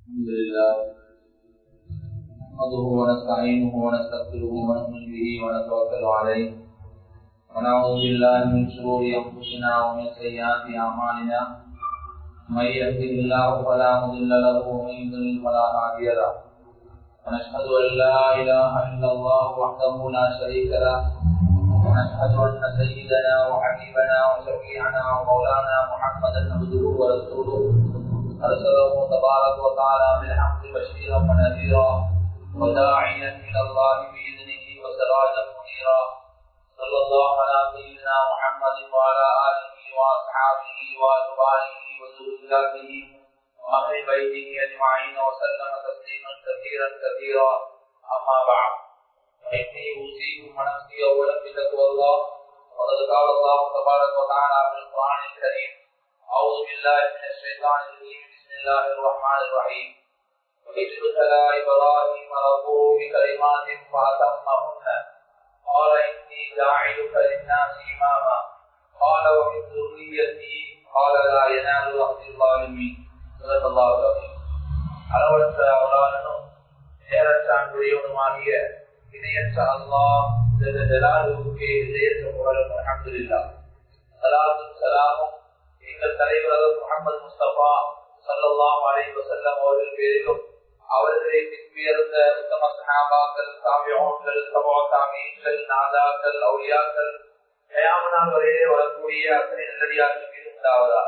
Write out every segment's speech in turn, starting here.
الحمد لله نحمده ونستعينه ونستغفره ونؤمن به ونتوكل عليه ونعوذ بالله من شرور انفسنا ومن سيئات اعمالنا من يهده الله فلا مضل له ومن يضلل فلا هادي له ونشهد ان لا اله الا الله وحده لا شريك له ونشهد ان سيدنا وحبيبنا وشفيعنا ومولانا محمدا عبده ورسوله ارسله تبارك وتعالى بالحق بشيرا ونذيرا وداعيا الى الله باذنه وسراجا منيرا صلى الله على سيدنا محمد وعلى اله واصحابه واتباعه وذرياته واهل بيته اجمعين وسلم تسليما كثيرا كثيرا اما بعد فاني اوصيكم ونفسي اولا بتقوى الله وقد قال الله تبارك وتعالى في القران الكريم اعوذ بالله من الشيطان الرجيم بسم الله الرحمن الرحيم وإذ ابتلى إبراهيم ربه بكلمات فأتمهن قال إني جاعلك للناس إماما قال ومن ذريتي قال لا ينال أخذ الظالمين صدق الله العظيم அளவற்ற அவளாளனும் நேரற்ற அன்புடையவனுமாகிய இணையற்ற அல்லாஹ் ஜலாலுக்கே இதயற்ற புகழும் அல்ஹம்துலில்லாஹ் சலாத்தும் சலாமும் எங்கள் தலைவர் முகமது முஸ்தபா சல்லாஹ் அலைஹி வஸல்லம் அவர்கள் பேரிலும் அவர்களை பின்புயர்ந்த உத்தம சஹாபாக்கள் தாபியோன்கள் தபா தாமீன்கள் நாதாக்கள் அவுலியாக்கள் கயாமனால் வரையிலே வரக்கூடிய அத்தனை நல்லடியார்கள் மீது உண்டாவதா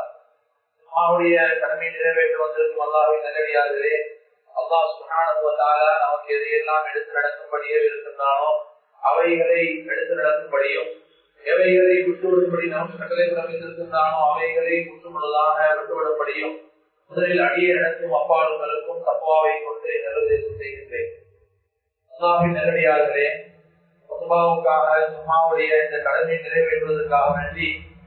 அவருடைய கடமை நிறைவேற்ற வந்திருக்கும் அல்லாஹின் நல்லடியார்களே அல்லாஹ் சுகானத்துவத்தால நமக்கு எதையெல்லாம் எடுத்து நடக்கும்படியே இருக்கின்றானோ அவைகளை எடுத்து நடக்கும்படியும் எவைகளை விட்டுவிடும்படி நமக்கு கட்டளை பிறப்பித்திருக்கின்றானோ அவைகளை முற்றுமுழுதாக விட்டுவிடும்படியும் முதலில் அடியே நடக்கும் அப்பாடுகளுக்கும் தப்பாவை கொண்டு நிர்தேசம் செய்கின்றேன் அல்லாவின் நேரடியார்களே சும்மாவுக்காக சும்மாவுடைய இந்த கடமை நிறைவேற்றுவதற்காக வேண்டி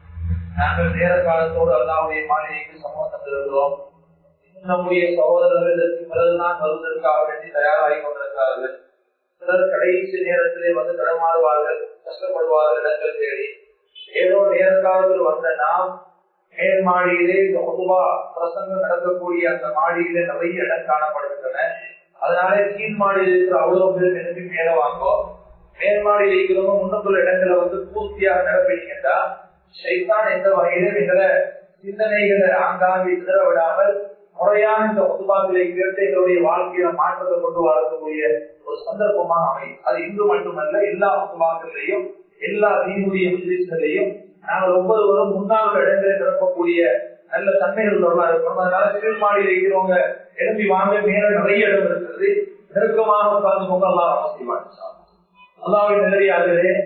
நாங்கள் நேர காலத்தோடு அல்லாவுடைய மாளிகைக்கு சமூகம் தந்திருக்கிறோம் நம்முடைய சகோதரர்கள் இதற்கு பிறகுதான் வருவதற்காக வேண்டி தயாராகி கொண்டிருக்கிறார்கள் சிலர் கடைசி நேரத்திலே வந்து தடமாறுவார்கள் கஷ்டப்படுவார்கள் இடங்கள் தேடி ஏதோ நேர காலத்தில் வந்த நாம் மேல் மாடியிலே இந்த பொதுவா பிரசங்கம் நடக்கக்கூடிய அந்த மாடியிலே நிறைய இடம் காணப்படுகின்றன அதனாலே கீழ் மாடியில் இருக்கிற அவ்வளவு பேர் நிரம்பி மேல வாங்கும் மேல் மாடியில் இருக்கிறவங்க முன்னுக்குள்ள இடங்களை வந்து பூர்த்தியாக நடப்பீங்கன்னா சைத்தான் எந்த வகையிலும் எங்களை சிந்தனைகளை ஆங்காங்கே சிதற விடாமல் முறையான இந்த பொதுவாக்களை கேட்டு எங்களுடைய வாழ்க்கையில மாற்றத்தை கொண்டு வரக்கூடிய ஒரு சந்தர்ப்பமாக அமையும் அது இன்று மட்டுமல்ல எல்லா பொதுவாக்களையும் எல்லா தீனுடைய முஸ்லிம்களையும் நாங்கள் ஒவ்வொருவரும் முன்னாள் இடங்களில் நிரப்பக்கூடிய நல்ல தன்மைகள் உள்ளவர்களா இருக்கணும் அதனால கீழ் மாடியில் இருக்கிறவங்க எழுப்பி வாங்க மேல நிறைய இடம் இருக்கிறது நெருக்கமாக உட்கார்ந்து கொண்டு அல்லா அவசியமான அல்லாவின் நிலையாகவே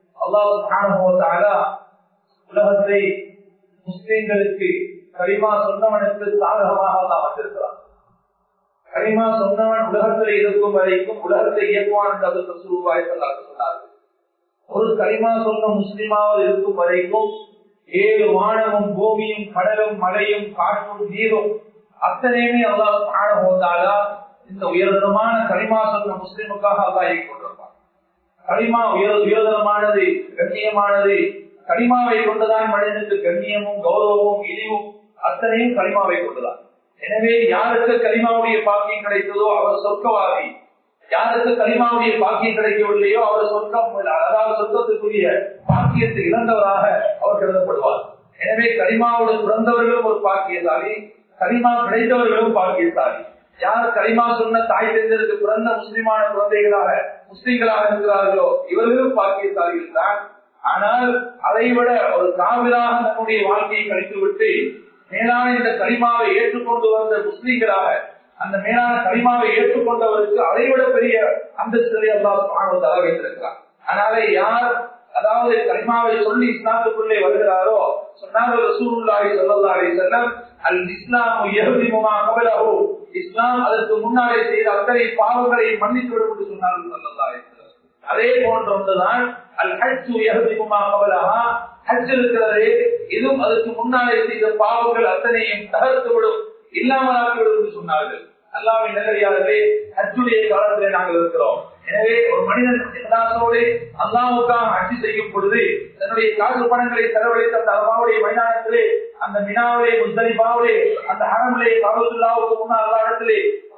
அல்லாஹ் உலகத்தை முஸ்லிம்களுக்கு கரிமா சொன்னவனுக்கு சாதகமாக அல்லாஹ் வந்திருக்கிறான் கரிமா சொன்னவன் உலகத்தில் இருக்கும் வரைக்கும் உலகத்தை இயக்குவான் என்று அதற்கு சுருவாய் சொன்னார்கள் ஒரு கரிமா சொன்ன முஸ்லிமாவில் இருக்கும் வரைக்கும் ஏழு வானமும் பூமியும் கடலும் மலையும் காற்றும் நீரும் அத்தனையுமே அல்லாஹ் காண போதாலா இந்த உயர்தரமான கரிமா சொன்ன முஸ்லிமுக்காக அல்லாஹ் கொண்டிருப்பான் கரிமா உயர் உயர்தரமானது கண்ணியமானது கரிமாவை கொண்டுதான் மனிதனுக்கு கண்ணியமும் கௌரவமும் இழிவும் அத்தனையும் கரிமாவை கொண்டுதான் எனவே யாருக்கு கரிமாவுடைய பாக்கியம் கிடைத்ததோ அவர் சொர்க்கவாதி யாருக்கு கரிமாவுடைய பாக்கியம் கிடைக்கவில்லையோ அவர் சொர்க்கம் அதாவது சொர்க்கத்துக்குரிய பாக்கியத்தை இழந்தவராக அவர் கருதப்படுவார் எனவே கரிமாவோடு பிறந்தவர்களும் ஒரு பாக்கியசாலி கரிமா கிடைத்தவர்களும் பாக்கியசாலி யார் கரிமா சொன்ன தாய் தந்தருக்கு பிறந்த முஸ்லிமான குழந்தைகளாக முஸ்லிம்களாக இருக்கிறார்களோ இவர்களும் பாக்கியசாலிகள் தான் ஆனால் அதை விட ஒரு காவிராக நம்முடைய வாழ்க்கையை கழித்து விட்டு மேலான இந்த கரிமாவை ஏற்றுக்கொண்டு வந்த முஸ்லீம்களாக அந்த மேலான கரிமாவை ஏற்றுக்கொண்டவருக்கு அதை விட பெரிய அந்தஸ்தை அல்லாஹ் வைத்திருக்கிறார் அதனால யார் அதாவது கரிமாவை சொல்லி இஸ்லாத்துக்குள்ளே வருகிறாரோ சொன்னார்கள் ரசூலுல்லாஹி ஸல்லல்லாஹு அலைஹி வஸல்லம் அல் இஸ்லாமு யஹ்திமுமா கபலஹு இஸ்லாம் அதற்கு முன்னாலே செய்த அத்தனை பாவங்களை மன்னித்து விடும் என்று சொன்னார்கள் ஸல்லல்லாஹு அலைஹி வஸல்லம் அதே போன்ற ஒன்றுதான் அல் ஹஜ்ஜு யஹ்திமுமா கபலஹா ஹஜ் இருக்கிறதே இதுவும் அதற்கு முன்னாலே செய்த பாவங்கள் அத்தனையும் தகர்த்து விடும் இல்லாமலாக்கி விடும் என்று சொன்னார்கள் அல்லாவின் நல்லடியார்களே ஹஜ்ஜுடைய காலத்திலே நாங்கள் இருக்கிறோம் எனவே ஒரு மனிதன் இஸ்லாத்தோடு அல்லாவுக்காக அச்சு செய்யும் பொழுது தன்னுடைய காசு பணங்களை செலவழித்த அந்த அல்லாவுடைய மைதானத்திலே அந்த மினாவிலே முஸ்தலிபாவிலே அந்த ஹரமிலே காபத்துல்லாவுக்கு முன்னால் அல்லா இடத்திலே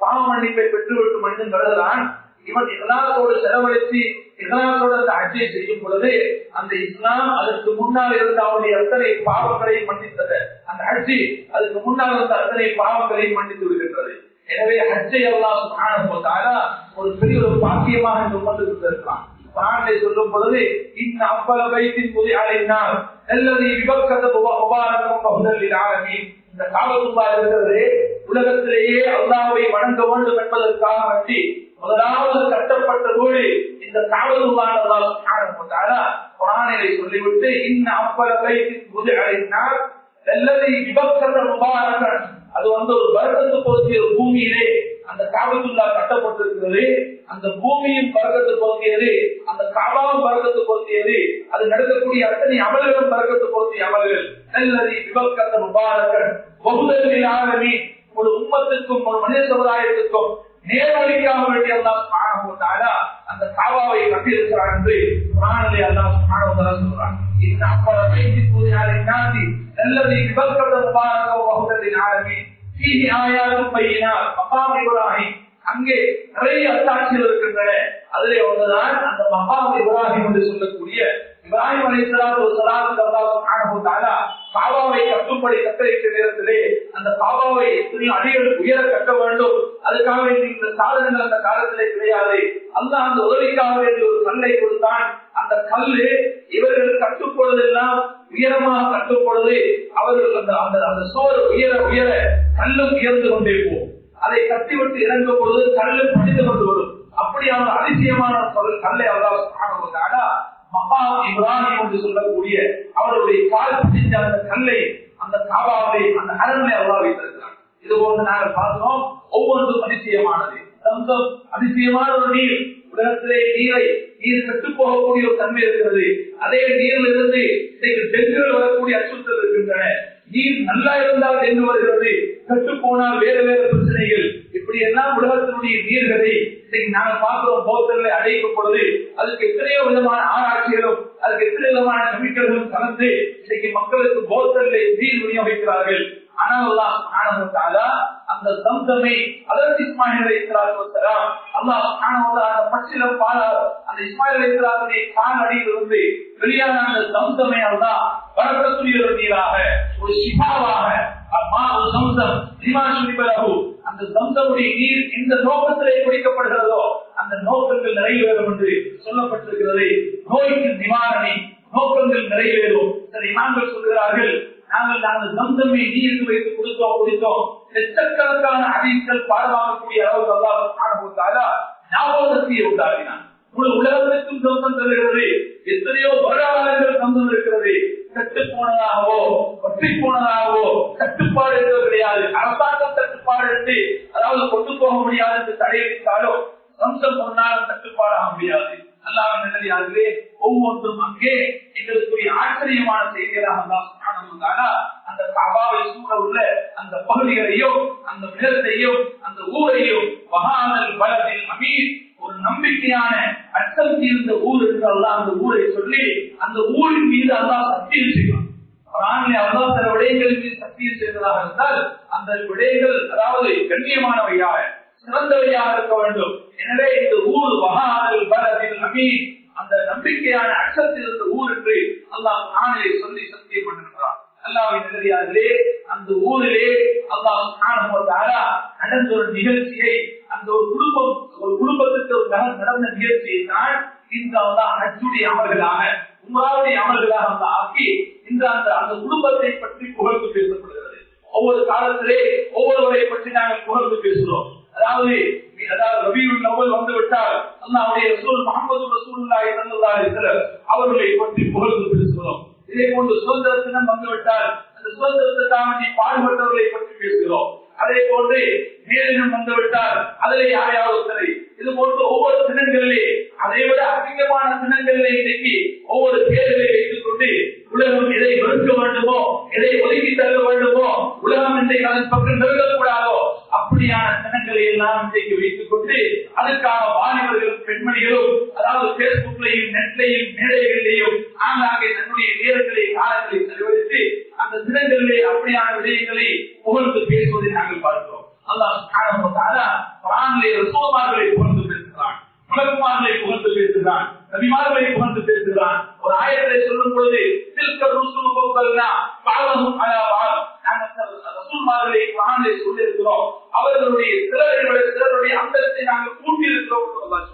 பாவ மன்னிப்பை பெற்றுவிட்டு மனிதன் வருகிறான் இவன் இஸ்லாத்தோடு செலவழித்து இஸ்லாத்தோடு அந்த ஹஜ்ஜை செய்யும் பொழுது அந்த இஸ்லாம் அதற்கு முன்னால் இருந்த அவனுடைய அத்தனை பாவங்களை மன்னித்தது அந்த ஹஜ்ஜி அதுக்கு முன்னால் இருந்த அத்தனை பாவங்களை மன்னித்து விடுகின்றது எனவே ஹஜ்ஜை எல்லாம் சுகான ஒரு பெரிய ஒரு பாக்கியமாக இந்த உமத்துக்கு இருக்கலாம் குரானை சொல்லும் பொழுது இந்த அப்பல வைத்தின் புதிய அழைந்தால் அல்லது விபக்கத உபாரகம் பகுதலில் ஆரம்பி இந்த காலத்துள்ளா இருக்கிறது உலகத்திலேயே அல்லாவை வணங்க வேண்டும் என்பதற்காக வேண்டி முதலாவது கட்டப்பட்ட நூல் இந்த காவலுள்ளானதால் குரானிலை சொல்லிவிட்டு இந்த அப்பல வைத்தின் புதிய அழைந்தால் அல்லது விபக்கத உபாரகன் அது வந்து ஒரு வருடத்து பொருத்திய பூமியிலே அந்த காபத்துள்ளா கட்டப்பட்டிருக்கிறது அந்த பூமியும் பறக்கத்து பொருத்தியது அந்த காபாவும் பறக்கத்து பொருத்தியது அது நடக்கக்கூடிய அத்தனை அமல்களும் பறக்கத்து பொருத்திய அமல்கள் நல்லது விபக்கத்த முபாரகன் பகுதலில் ஆரம்பி ஒரு உம்மத்துக்கும் ஒரு மனித சமுதாயத்துக்கும் நேர்வழிக்காக வேண்டிய காணப்பட்டாரா அந்த காபாவை கட்டியிருக்கிறார் என்று குரானிலே அல்லாஹ் காணவதாக சொல்றான் இந்த அப்பட வைத்தி பூஜையாரை நாட்டி நல்லது விபக்கத்த முபாரக பகுதலில் ஆரம்பி அங்கே நிறைய அத்தாட்சிகள் இருக்கின்றன அதிலே ஒன்றுதான் அந்த மகாம் இப்ராஹிம் என்று சொல்லக்கூடிய இப்ராஹிம் அலி காபாவை கட்டுப்படி கட்டளையிட்ட நேரத்திலே அந்த காபாவை எத்தனையோ அடிகள் உயர கட்ட வேண்டும் அதுக்காக வேண்டி இந்த சாதனங்கள் அந்த காலத்திலே கிடையாது அந்த அந்த உதவிக்காக வேண்டி ஒரு கல்லை கொடுத்தான் அந்த கல்லு இவர்கள் கட்டுப்பொழுதெல்லாம் உயரமாக கட்டுப்பொழுது அவர்கள் அந்த அந்த அந்த சோறு உயர உயர கல்லும் உயர்ந்து கொண்டே போகும் அதை கட்டிவிட்டு இறங்கும் பொழுது கல்லு படிந்து கொண்டு வரும் அப்படியான அதிசயமான சொல் கல்லை அவர்களால் மகா இப்ராஹிம் என்று சொல்லக்கூடிய அவருடைய கால் பிடித்த அந்த கல்லை அந்த காபாவை அந்த அரண்மை அவ்வளவு வைத்திருக்கிறார் இது போன்று நாங்கள் பார்த்தோம் ஒவ்வொன்றும் அதிசயமானது சந்தம் அதிசயமான ஒரு நீர் உலகத்திலே நீரை நீர் கட்டு போகக்கூடிய ஒரு தன்மை இருக்கிறது அதே நீரில் இருந்து டெங்குகள் வரக்கூடிய அச்சுறுத்தல் இருக்கின்றன நீர் நல்லா இருந்தால் டெங்கு வருகிறது கட்டு போனால் வேறு வேறு பிரச்சனைகள் இப்படி எல்லாம் உலகத்தினுடைய நீர்களை இன்னைக்கு நாங்கள் பார்க்கிறோம் போத்தல்ல அடைக்கும் பொழுது அதுக்கு எத்தனையோ விதமான ஆராய்ச்சிகளும் அதுக்கு எத்தனை விதமான கெமிக்கல்களும் கலந்து இன்னைக்கு மக்களுக்கு போத்தல்ல நீர் விநியோகிக்கிறார்கள் ஆனால் அந்த சம்சமை அதற்கு இஸ்மாயில் அலைத்தலாம் அல்லாஹ் பச்சிலம் பால அந்த இஸ்மாயில் அலைத்தலாவுடைய கால் அடியில் இருந்து வெளியான அந்த சம்சமை அல்லா வரக்கூடிய ஒரு நீராக ஒரு சிபாவாக அந்த சம்சமுடைய நீர் இந்த நோக்கத்திலே குடிக்கப்படுகிறதோ அந்த நோக்கங்கள் நிறைவேறும் என்று சொல்லப்பட்டிருக்கிறது நோய்க்கு நிவாரணி நோக்கங்கள் நிறைவேறும் சில இமாம்கள் சொல்கிறார்கள் நாங்கள் நாங்கள் சந்தமை நீருக்கு வைத்து கொடுத்தோம் குடித்தோம் லட்சக்கணக்கான அறிவித்தல் பாடமாகக்கூடிய அளவுக்கு அல்லாஹ் காணப்போட்டாரா ஞாபகத்தை உண்டாகினான் முழு உலகத்திற்கும் சொந்தம் தருகிறது எத்தனையோ வருடாதாரங்கள் சொந்தம் இருக்கிறது கட்டு போனதாகவோ ஒற்றி போனதாகவோ கட்டுப்பாடு என்பது கிடையாது அரசாங்கம் கட்டுப்பாடு எடுத்து அதாவது கொண்டு போக முடியாது என்று தடையளித்தாலோ சம்சம் பொருளாதாரம் கட்டுப்பாடாக முடியாது அல்லாஹ் நல்லதாகவே ஒவ்வொன்றும் அங்கே எங்களுக்குரிய ஆச்சரியமான செய்திகளாக அந்த கபாவை சூழ உள்ள அந்த பகுதிகளையும் அந்த நிலத்தையும் அந்த ஊரையும் மகானல் பலத்தில் அமீர் ஒரு நம்பிக்கையான அர்த்தம் தீர்ந்த ஊர் என்று அல்லாஹ் அந்த ஊரை சொல்லி அந்த ஊரின் மீது அல்லாஹ் சத்தியம் செய்வான் அல்லா சில விடயங்களின் மீது சத்தியம் செய்வதாக இருந்தால் அந்த விடயங்கள் அதாவது கண்ணியமானவையாக சிறந்தவையாக இருக்க வேண்டும் எனவே இந்த ஊர் மகானல் பலத்தில் அமீன் அந்த நம்பிக்கையான அச்சத்தில் இருந்த ஊர் என்று அல்லாஹ் நானே சொல்லி சத்தியம் பண்ணிருக்கிறார் அல்லாவின் நிலையார்களே அந்த ஊரிலே அல்லாஹ் நடந்த ஒரு நிகழ்ச்சியை அந்த ஒரு குடும்பம் ஒரு குடும்பத்துக்கு ஒரு நடந்த நிகழ்ச்சியை தான் இந்த அச்சுடைய அமல்களாக உமாவுடைய அமல்களாக அந்த ஆக்கி இந்த அந்த அந்த குடும்பத்தை பற்றி புகழ்ந்து பேசப்படுகிறது ஒவ்வொரு காலத்திலே ஒவ்வொருவரை பற்றி நாங்கள் புகழ்ந்து பேசுகிறோம் அதாவது அதாவது ரபியுல் நவல் வந்து விட்டால் அல்லாவுடைய ரசூல் முகமது ரசூல்லாய் சல்லல்லாஹு அவர்களை பற்றி புகழ்ந்து பேசுகிறோம் இதே போன்று சுதந்திர தினம் வந்துவிட்டால் அந்த சுதந்திரத்துக்காக பாடுபட்டவர்களை பற்றி பேசுகிறோம் அதே போன்று நேரினம் வந்துவிட்டால் அதிலே யாரையாவது ஒருத்தரை இது போன்று ஒவ்வொரு தினங்களிலே அதை விட அதிகமான தினங்களிலே இன்னைக்கு ஒவ்வொரு பேர்களை வைத்துக் கொண்டு உலகம் எதை வெறுக்க வேண்டுமோ எதை ஒதுக்கி தள்ள வேண்டுமோ உலகம் இன்றைக்கு அதன் பக்கம் நெருங்கக்கூடாதோ அப்படியான தினங்களை எல்லாம் இன்றைக்கு வைத்துக் கொண்டு அதுக்காக வாலிபர்களும் பெண்மணிகளும் அதாவது பேஸ்புக்லையும் நெட்லையும் மேடைகளிலேயும் ஆங்காங்கே தன்னுடைய நேரங்களை காலங்களை செலவழித்து அந்த தினங்களிலே அப்படியான விடயங்களை புகழ்ந்து பேசுவதை நாங்கள் பார்க்கிறோம் அல்லாஹ் ரசூல்மார்களை புகழ்ந்து பேசுகிறான் நபிமார்களை புகழ்ந்து பேசுகிறான் ஒரு ஆயத்தை சொல்லும் பொழுது தில்கர் ருசுல் போக்கல்னா பாவமும் அலாவால் நாங்கள் ரசூல்மார்களை குரானை சொல்லியிருக்கிறோம் அவர்களுடைய சிலரை விட சிலருடைய அந்தத்தை நாங்கள் கூட்டி இருக்கிறோம்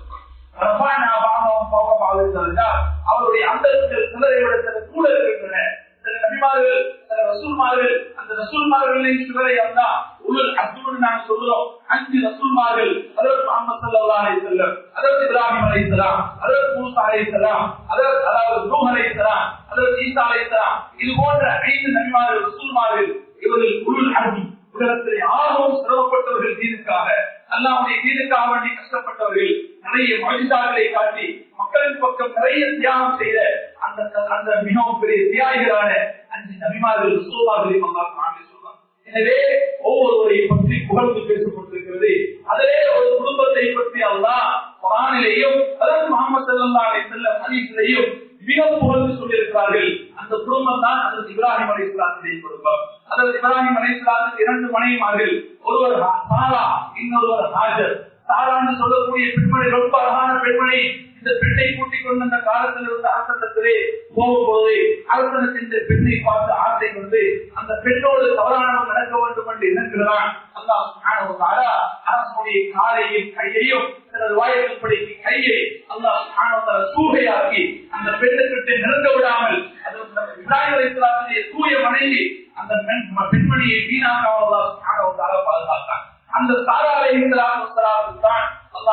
அவருடைய அந்தஸ்தில் சிலரை விட சில கூட இருக்கின்றன சில நபிமார்கள் சில ரசூல்மார்கள் அந்த ரசூல்மார்களின் சிலரை அல்லா உள் அத்துடன் நாங்கள் சொல்கிறோம் அஞ்சு ரசூல்மார்கள் அதற்கு முகமது சல்லா அலி செல்லம் அதற்கு இப்ராஹிம் அலி இஸ்லாம் அதற்கு மூசா அலி இஸ்லாம் அதற்கு அதாவது நூஹ் அலி இஸ்லாம் அதற்கு ஈசா அலி இஸ்லாம் இது போன்ற ஐந்து நபிமார்கள் ரசூல்மார்கள் இவர்கள் உள் அன்பு உலகத்தில் ஆர்வம் சிரமப்பட்டவர்கள் தீனுக்காக அல்லாவுடைய தீனுக்காக வேண்டி கஷ்டப்பட்டவர்கள் நிறைய மகிழ்ச்சார்களை காட்டி மக்களின் பக்கம் நிறைய தியாகம் செய்த அந்த அந்த மிகவும் பெரிய தியாகிகளான அஞ்சு நபிமார்கள் ரசூல்மார்களையும் அல்லா காண்பி சொல்றாங்க எனவே ஒவ்வொருவரை பற்றி புகழ்ந்து பேசப்பட்டிருக்கிறது அதிலே ஒரு குடும்பத்தை பற்றி அல்லா குரானிலேயும் அதற்கு முகமது சல்லா அலி செல்லம் ஹதீஸிலேயும் மிக புகழ்ந்து சொல்லியிருக்கிறார்கள் அந்த குடும்பம் தான் அதற்கு இப்ராஹிம் அலி இஸ்லாத்திலே குடும்பம் அதற்கு இப்ராஹிம் அலி இஸ்லாத்துக்கு இரண்டு மனைவிமார்கள் ஒருவர் சாரா இன்னொருவர் ஹாஜர் சாரான்னு சொல்லக்கூடிய பெண்மணி ரொம்ப அழகான பெண்மணி இந்த பெண்ணை கூட்டிக் கொண்டு அந்த காலத்தில் இருந்த அரசத்திலே போகும்போது அரசனுக்கு இந்த பெண்ணை பார்த்து ஆசை வந்து அந்த பெண்ணோடு தவறானவன் நடக்க வேண்டும் என்று எண்ணுகிறான் அல்லாஹ் அரசனுடைய காலையும் கையையும் சிலர் வாயப்படி கையை அல்லாஹ் சூகையாக்கி அந்த பெண்ணுக்கிட்ட நெருங்க விடாமல் அது இப்ராஹிம் அலிஸ்லாத்துடைய தூய மனைவி அந்த பெண்மணியை வீணாக அல்லாஹ் பாதுகாத்தான் அந்த சாராவை தான்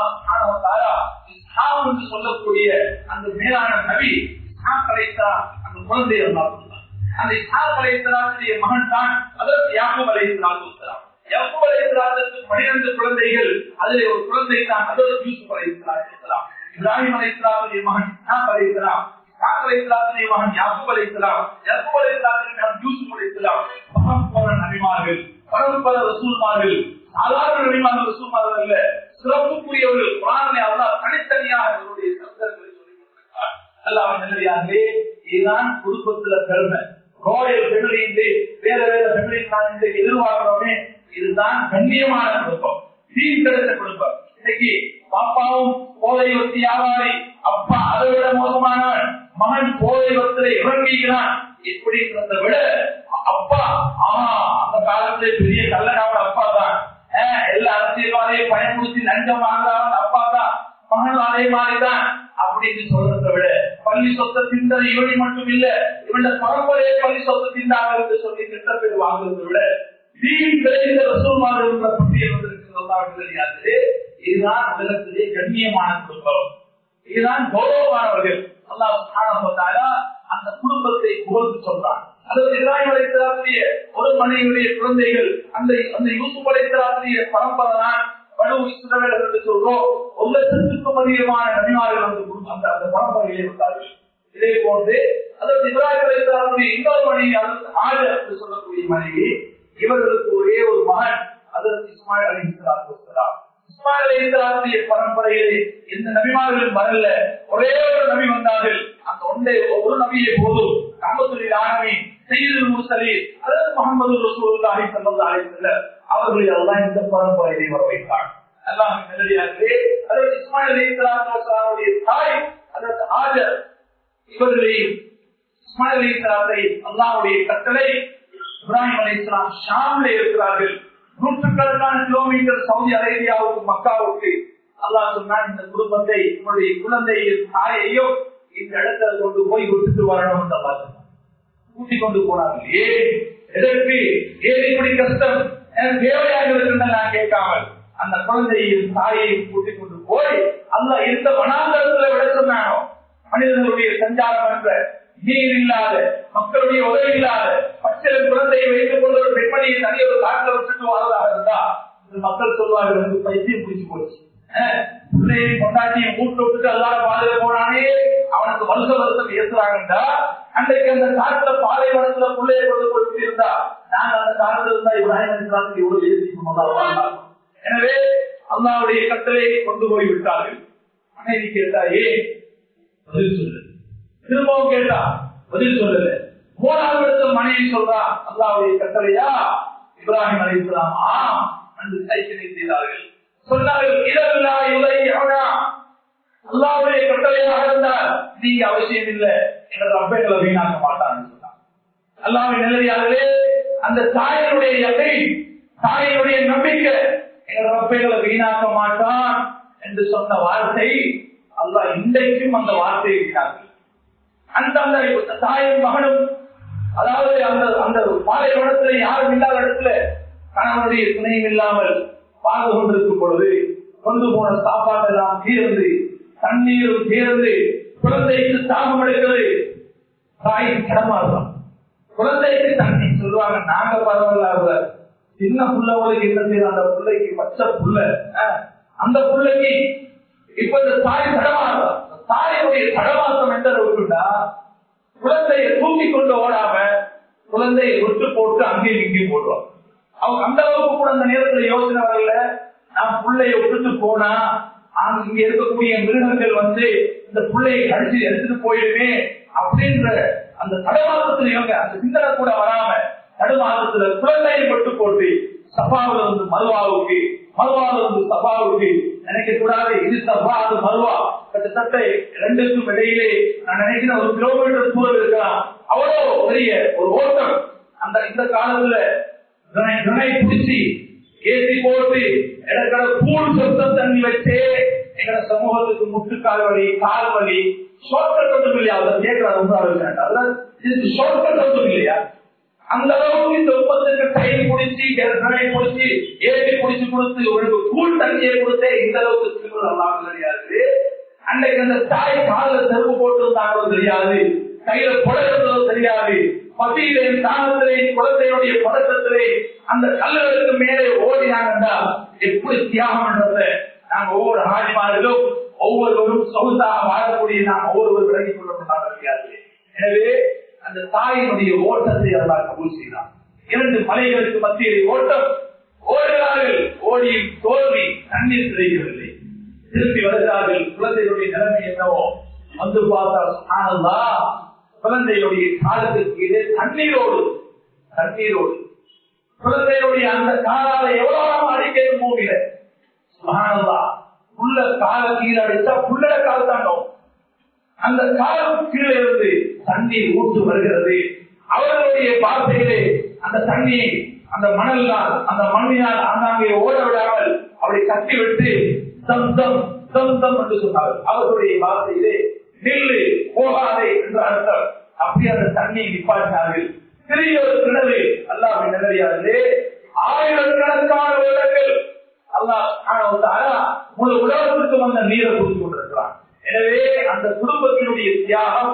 அல்லாஹ் என்று சொல்லக்கூடிய அந்த மேலான நபி அந்த குழந்தை அல்லாஹ் அந்த இஸ்ஹாக் அலைஹிஸ்ஸலாத்துடைய மகன் தான் அதற்கு யாக்கூப் அலைஹிஸ்ஸலாத்து யாக்கூப் அலைஹிஸ்ஸலாத்துக்கு பன்னிரண்டு குழந்தைகள் அதிலே ஒரு குழந்தை தான் அதற்கு யூசுப் அலைஹிஸ்ஸலாம் இப்ராஹிம் அலைஹிஸ்ஸலாத்துடைய மகன் இஸ்ஹாக் அலைஹிஸ்ஸலாம் இஸ்ஹாக் அலைஹிஸ்ஸலாத்துடைய மகன் யாக்கூப் அலைஹிஸ்ஸலாம் யாக்கூப் அலைஹிஸ்ஸலாத்துடைய மகன் யூசுப் அலைஹிஸ்ஸலாம் பரம்பர நபிமார்கள் பரம்பர ரசூல்மார்கள் சாதாரண நபிமார்கள் ரசூல்மார்கள் அல்ல சிறப்புக்குரியவர்கள் குரானை அல்லாஹ் தனித்தனியாக அவருடைய சப்தங்களை சொல்லிக் கொண்டிருக்கிறார் அல்லாஹ் நல்லதாகவே இதுதான் குடும்பத்துல பெருமை ரோயல் ஃபெமிலி என்று வேற வேற ஃபெமிலி தான் என்று எதிர்பார்க்கிறோமே இதுதான் கண்ணியமான குடும்பம் தீன் கிடைத்த குடும்பம் இன்னைக்கு பாப்பாவும் போதை ஒத்தி வியாபாரி அப்பா அதை விட மோசமானவன் மகன் போதை ஒத்திரை இறங்குகிறான் இப்படின்றத விட அப்பா ஆஹா அந்த காலத்துல பெரிய கல்லனாவோட அப்பா தான் எல்லா அரசியல்வாதையும் பயன்படுத்தி லஞ்சம் வாங்குறவன் அப்பா தான் மகன் அதே மாதிரிதான் அப்படின்னு சொல்றதை விட பள்ளி சொத்தை தின்றது இவனை மட்டும் இல்ல இவன பரம்பரையை பள்ளி சொத்தை தின்றாங்க என்று சொல்லி திட்ட பேர் வாங்குறதை விட தீன் விளைந்த ரசூல்மார் என்ற பட்டியல் வந்திருக்கிறது தெரியாது இதுதான் உலகத்திலே கண்ணியமான குடும்பம் இதுதான் கௌரவமானவர்கள் அல்லாஹ் அந்த குடும்பத்தை புகழ்ந்து சொல்றான் அதாவது இப்ராஹிம் அலைத்தலாத்துடைய ஒரு மனைவியுடைய குழந்தைகள் அந்த அந்த யூசுப் அலைத்தலாத்துடைய பரம்பரை தான் பணு இஸ்ரவேல் என்று சொல்றோம் ஒரு லட்சத்துக்கும் அதிகமான நபிமார்கள் அந்த அந்த அந்த பரம்பரையிலே இருந்தார்கள் இதே போன்று அதாவது இப்ராஹிம் அலைத்தலாத்துடைய இன்னொரு மனைவி அதற்கு ஆஜர் என்று சொல்லக்கூடிய மனைவி இவர்களுக்கு ஒரே ஒரு மகன் அதற்கு இஸ்மாயில் அலி இஸ்லாத்து வசலாம் இஸ்மாயில் அலி இஸ்லாத்துடைய பரம்பரையிலே எந்த நபிமார்களும் வரல ஒரே ஒரு நபி வந்தார்கள் அந்த ஒன்றே ஒரு நபியை போதும் காமத்துடைய ஆனவி செய்தில் முசலி அதாவது முகமது ரசூலுல்லாஹி ஸல்லல்லாஹு அலைஹி வஸல்லம் அவர்களை அல்லாஹ் இந்த பரம்பரையிலே வர வைத்தார் அல்லாஹ் நல்லடியார்களே அதாவது இஸ்மாயில் அலைஹிஸ்ஸலாத்து வஸலாமுடைய தாய் அதாவது ஆஜர் இவர்களையும் இஸ்மாயில் அலைஹிஸ்ஸலாத்தை அல்லாஹ்வுடைய கட்டளை இப்ராஹிம் அலைஹிஸ்ஸலாம் ஷாம்ல இருக்கிறார்கள் நூற்றுக்கணக்கான கிலோமீட்டர் சவுதி அரேபியாவுக்கு மக்காவுக்கு அல்லாஹ் சொன்னான் இந்த குடும்பத்தை உங்களுடைய குழந்தையின் தாயையும் இந்த இடத்துல கொண்டு போய் விட்டுட்டு வரணும் என்று அல்லாஹ் சொன்னான் கூட்டிக் கொண்டு போனார்கள் ஏன் எதற்கு ஏன் இப்படி கஷ்டம் எனக்கு தேவையாக இருக்கின்ற நான் கேட்காமல் அந்த குழந்தையும் தாயையும் கூட்டிக் கொண்டு போய் அல்ல எந்த வனாந்தரத்துல விட சொன்னானோ மனிதர்களுடைய சஞ்சாரம் என்ற நீர் இல்லாத மக்களுடைய உதவி இல்லாத பச்சை குழந்தையை வைத்துக் கொண்டு ஒரு பெண்மணியை தனிய ஒரு காட்டில் விட்டுட்டு வாழ்வதாக இருந்தா இந்த மக்கள் சொல்வார்கள் எனக்கு பைத்தியம் பிடிச்சு போச்சு பிள்ளையை கொண்டாட்டியை மூட்டு விட்டுட்டு எல்லாரும் பாதையில போனானே அவனுக்கு வருஷ வருஷம் ஏசுறாங்கடா அன்றைக்கு அந்த காட்டுல பாலைவனத்துல பிள்ளையை கொண்டு போட்டு இருந்தா நாங்க அந்த காலத்துல இருந்தா இப்ராஹிம் அலிஸ்லாத்துக்கு எவ்வளவு ஏசி எனவே அல்லாவுடைய கட்டளையை கொண்டு போய் விட்டார்கள் மனைவி கேட்டா ஏன் பதில் சொல்லு திரும்பவும் கேட்டா பதில் சொல்லல மூணாவது இடத்துல மனைவி சொல்றா அல்லாவுடைய கட்டளையா இப்ராஹிம் அலி இஸ்லாம் ஆ என்று சைக்கிளை செய்தார்கள் சொன்னார்கள் இடமில்லா இல்லை அவனா அல்லாவுடைய கட்டளையாக இருந்தால் நீங்க அவசியம் இல்லை என்ற ரப்பைகளை வீணாக்க மாட்டான்னு சொன்னான் அல்லாவின் நிலையாகவே அந்த தாயினுடைய எல்லை தாயினுடைய நம்பிக்கை என்ற ரப்பைகளை வீணாக்க மாட்டான் என்று சொன்ன வார்த்தை அல்லாஹ் இன்றைக்கும் அந்த வார்த்தையை வீணாக்கு அந்த அந்த தாயும் மகனும் அதாவது அந்த அந்த பாலைவனத்தில் யாரும் இல்லாத இடத்துல கணவனுடைய துணையும் இல்லாமல் வாழ்ந்து கொண்டிருக்கும் பொழுது கொண்டு போன சாப்பாடு எல்லாம் தீர்ந்து தண்ணீரும் தீர்ந்து குழந்தைக்கு தாகம் எடுக்கிறது தாயின் கிடமாறுதான் குழந்தைக்கு தண்ணி சொல்லுவாங்க நாங்க பரவாயில்ல சின்ன புள்ளவளுக்கு என்ன செய்யணும் அந்த பிள்ளைக்கு பச்சை புள்ள அஹ், அந்த பிள்ளைக்கு இப்ப இந்த தாய் தடமாறுதான் தாயுடைய தடமாற்றம் எந்த அளவுக்குண்டா குழந்தையை தூக்கி கொண்டு ஓடாம குழந்தையை விட்டு போட்டு அங்கேயும் இங்கேயும் போடுவான் அவங்க அந்த அளவுக்கு கூட அந்த நேரத்துல யோசனை வரல நான் பிள்ளைய விட்டுட்டு போனா அங்க இங்க இருக்கக்கூடிய மிருகங்கள் வந்து இந்த பிள்ளையை கடிச்சு எடுத்துட்டு போயிடுமே அப்படின்ற அந்த தடுமாற்றத்துல இவங்க அந்த சிந்தனை கூட வராம தடுமாற்றத்துல குழந்தையை விட்டு போட்டு சபாவில இருந்து மருவாவுக்கு மருவாவில இருந்து சபாவுக்கு நினைக்க கூடாது இது சபா அது மருவா கிட்டத்தட்ட ரெண்டுக்கும் இடையிலே நான் நினைக்கிறேன் ஒரு கிலோமீட்டர் தூரம் இருக்கலாம் அவ்வளோ பெரிய ஒரு ஓட்டம் அந்த இந்த காலத்துல துணை- துணை பிடிச்சி ஏசி போட்டு இடத்துல கூழ் சொத்தம் தண்ணி வச்சு எங்க சமூகத்துக்கு முட்டுக்கால் வலி கால் வலி ஷார்ட்கட் ஒன்றும் இல்லையா அதை கேட்கிறார் ரொம்ப அவசியம் இதுக்கு ஷார்ட்கட் ஒன்றும் இல்லையா அந்த அளவுக்கு இந்த உப்பத்துக்கு டைம் பிடிச்சி துணை பிடிச்சி ஏசி பிடிச்சி கொடுத்து உங்களுக்கு கூழ் தண்ணியை கொடுத்தே இந்த அளவுக்கு திரும்ப நல்லா கிடையாது அன்னைக்கு அந்த தாய் காலில் செருப்பு போட்டிருந்தாங்களோ தெரியாது கையில புடகிறதோ தெரியாது பசியிலே தானத்திலே குழந்தையுடைய பதட்டத்திலே அந்த கல்லுகளுக்கு மேலே ஓடினாங்கன்னா எப்படி தியாகம் பண்றத நாங்க ஒவ்வொரு ஆடிமாரிலும் ஒவ்வொருவரும் சொகுசாக வாழக்கூடிய நாம் ஒவ்வொருவர் விலகிக் கொள்ள முடியாது எனவே அந்த தாயினுடைய ஓட்டத்தை அல்லாஹ் கபூல் செய்தார் இரண்டு மலைகளுக்கு மத்தியில் ஓட்டம் ஓடுகிறார்கள் ஓடியும் தோல்வி தண்ணீர் கிடைக்கவில்லை திரும்பி வருகிறார்கள் குழந்தைகளுடைய நிலைமை என்னவோ வந்து பார்த்தால் ஆனந்தா குழந்தையுடைய காலத்துக்கு கீழே தண்ணீரோடு தண்ணீரோடு குழந்தையுடைய அந்த காலால எவ்வளவு அடிக்கிறது மூவில சுகானந்தா உள்ள கால கீழே அடித்தா புள்ளட கால் தாண்டோம் அந்த காலம் கீழே இருந்து தண்ணீர் ஊற்று வருகிறது அவர்களுடைய வார்த்தையிலே அந்த தண்ணியை அந்த மணலினால் அந்த மண்ணினால் ஆங்காங்கே ஓட விடாமல் அவரை கட்டி விட்டு தம் தம் தம் தம் என்று சொன்னார்கள் அவர்களுடைய வார்த்தையிலே நில்லு போகாதே என்று அர்த்தம் அப்படி அந்த தண்ணியை நிப்பாட்டினார்கள் சிறிய ஒரு கிணறு அல்லாஹ் நிலவியாதே ஆயிரக்கணக்கான வருடங்கள் அல்லாஹ் முழு உலகத்திற்கு வந்த நீரை குடித்து கொண்டிருக்கிறான் எனவே அந்த குடும்பத்தினுடைய தியாகம்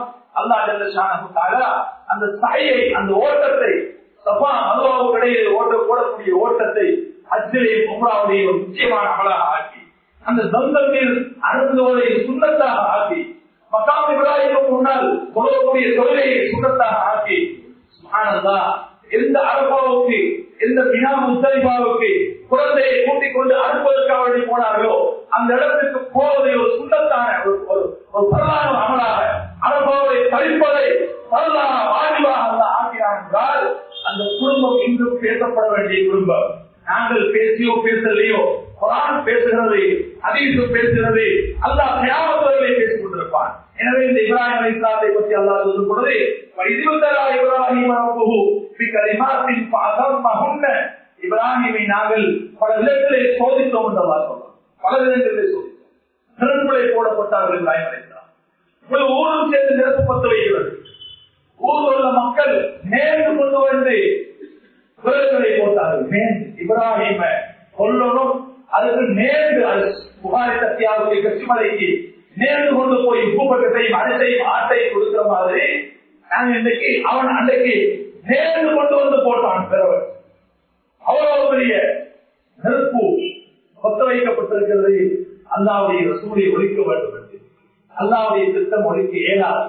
அல்லாஹ் அந்த சாயை அந்த ஓட்டத்தை சபா அனுபவம் இடையே ஓட்ட போடக்கூடிய ஓட்டத்தை அச்சிலே உம்ராவுடைய ஒரு முக்கியமான அமலாக ஆக்கி அந்த தந்தல் நீர் அருந்துவதை சுண்ணத்தாக ஆக்கி மக்காம் இப்ராஹிமுக்கு முன்னால் கொள்ளக்கூடிய தொழிலையை சுண்ணத்தாக ஆக்கி சுப்ஹானல்லா எந்த அரபாவுக்கு எந்த பினா முத்தலிபாவுக்கு குழந்தையை கூட்டிக் கொண்டு அனுப்புவதற்காக வேண்டி போனார்களோ அந்த இடத்துக்கு போவதை ஒரு சுண்ணத்தான ஒரு ஒரு ஒரு பிரதான அமலாக அரபாவை கழிப்பதை பிரதான வாஜிவாக அல்ல ஆக்கிறான் என்றால் அந்த குடும்பம் இன்றும் பேசப்பட வேண்டிய குடும்பம் நாங்கள் பேசியோ பேசலையோ குரான் பேசுகிறது அதீசு பேசுகிறது அல்லாஹ் தியாகத்துவர்களை பேசிக் கொண்டிருப்பான் எனவே இந்த இப்ராஹிம் அலி இஸ்லாத்தை பற்றி அல்லாஹ் சொல்லும் பொழுது இதுவந்தலா இப்ராஹிம் ரப்புஹு பி கலிமாத்தின் ஃபஅதம்மஹுன்ன இப்ராஹிமை நாங்கள் பல விதத்திலே சோதித்தோம் என்று அல்லாஹ் சொல்றான் பல விதங்களிலே சோதித்தோம் நெருப்புலை போடப்பட்டார்கள் இப்ராஹிம் அலி இஸ்லாம் ஒரு ஊரும் சேர்ந்து நெருப்பு பத்து வைக்கிறது ஊரில் உள்ள மக்கள் நேர்ந்து கொண்டு வந்து விரல்களை போட்டார்கள் நேர்ந்து இப்ராஹிம கொல்லணும் அதுக்கு நேர்ந்து அது புகாரி சத்தியாவுடைய கட்சிமலைக்கு நேர்ந்து கொண்டு போய் உப்பு பக்கத்தையும் அரிசையும் ஆட்டையும் கொடுக்கிற மாதிரி நாங்க இன்னைக்கு அவன் அன்றைக்கு நேர்ந்து கொண்டு வந்து போட்டான் பிறவர் அவ்வளவு பெரிய நெருப்பு கொத்த வைக்கப்பட்டிருக்கிறது அல்லாவுடைய ரசூலை ஒழிக்க வேண்டும் என்று அல்லாவுடைய திட்டம் ஒழிக்க இயலாது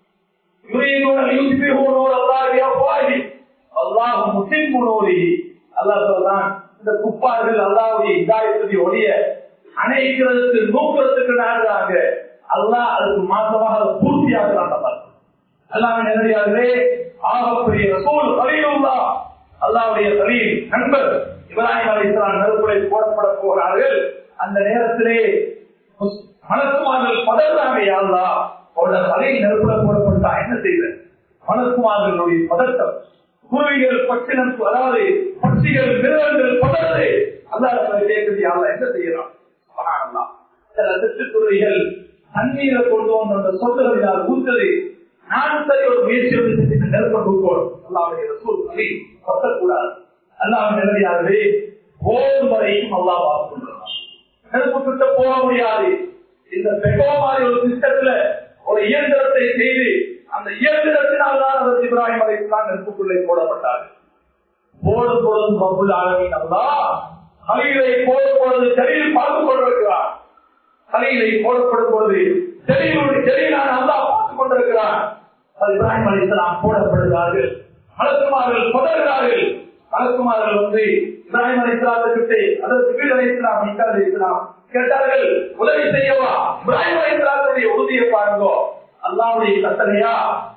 يريدون ان يطفئوا نور الله بافواههم الله متم نوره அல்லாஹ் சொல்றான் இந்த குப்பார்கள் அல்லாவுடைய இதாயத்துடைய ஒளிய அணைக்கிறதுக்கு நோக்கிறதுக்கு நாடுறாங்க அல்லாஹ் அதுக்கு மாற்றமாக அதை பூர்த்தியாக்குறான் அல்லாஹ் நேரடியாகவே ஆகப்பெரிய ரசூல் கலீலுல்லா அல்லாவுடைய கலீல் நண்பர் இப்ராஹிம் அலி இஸ்லாம் நெருப்புரை போடப்பட போகிறார்கள் அந்த நேரத்திலே மனசுமார்கள் பதறாங்க யாருலா அவரோட தலையை நெருப்புல போடப்பட்டா என்ன செய்த மனசுமார்களுடைய பதட்டம் குருவிகள் பட்டினம் அதாவது பட்சிகள் மிருகங்கள் பதறது அல்லாத கேட்குது யாருல என்ன செய்யலாம் சுபஹானல்லாஹ். சில திட்டுத்துறைகள் தண்ணீரை கொண்டு வந்து அந்த சொத்துகளினால் ஊத்தது நான் சரி ஒரு முயற்சி வந்து செஞ்சு இந்த நெருப்பை தூக்கணும் அல்லாவுடைய ரசூல் அலி பத்தக்கூடாது அல்லாஹ் நிலையாகவே போர் வரைக்கும் அல்லாஹ் பார்த்து கொண்டிருக்கிறான் நெருப்பு கிட்ட போக முடியாது இந்த பெகோ மாதிரி ஒரு திட்டத்துல ஒரு இயந்திரத்தை செய்து அந்த இயந்திரத்தினால் தான் அவர் இப்ராஹிம் அலைஹிஸ்ஸலாம் நெருப்புக்குள்ளே போடப்பட்டார்கள் போடும் பொழுதும் பபுல் ஆலமின் அல்லா அலைகளை போடும் பொழுது தெளிவில் பார்த்துக் கொண்டிருக்கிறார் அலைகளை போடப்படும் பொழுது தெளிவுடைய தெளிவிலான அல்லா பார்த்துக் கொண்டிருக்கிறார் அது இப்ராஹிம் அலைஹிஸ்ஸலாம் போடப்படுகிறார்கள் மலக்குமார்கள் தொடர்கிறார்கள் மலக்குமார்கள் வந்து இப்ராஹிம் அலைஹிஸ்ஸலாத்துக்கிட்டே அதற்கு வீடு அலைஹிஸ்ஸலாம் மீசா அலைஹிஸ்ஸலாம் கேட்டார்கள் உதவி செய்யவா இப்ராஹிம் அலைஹிஸ்ஸலாத்துடைய உறுதியை பாருங்கோ அல்லாவுடைய கட்டளையா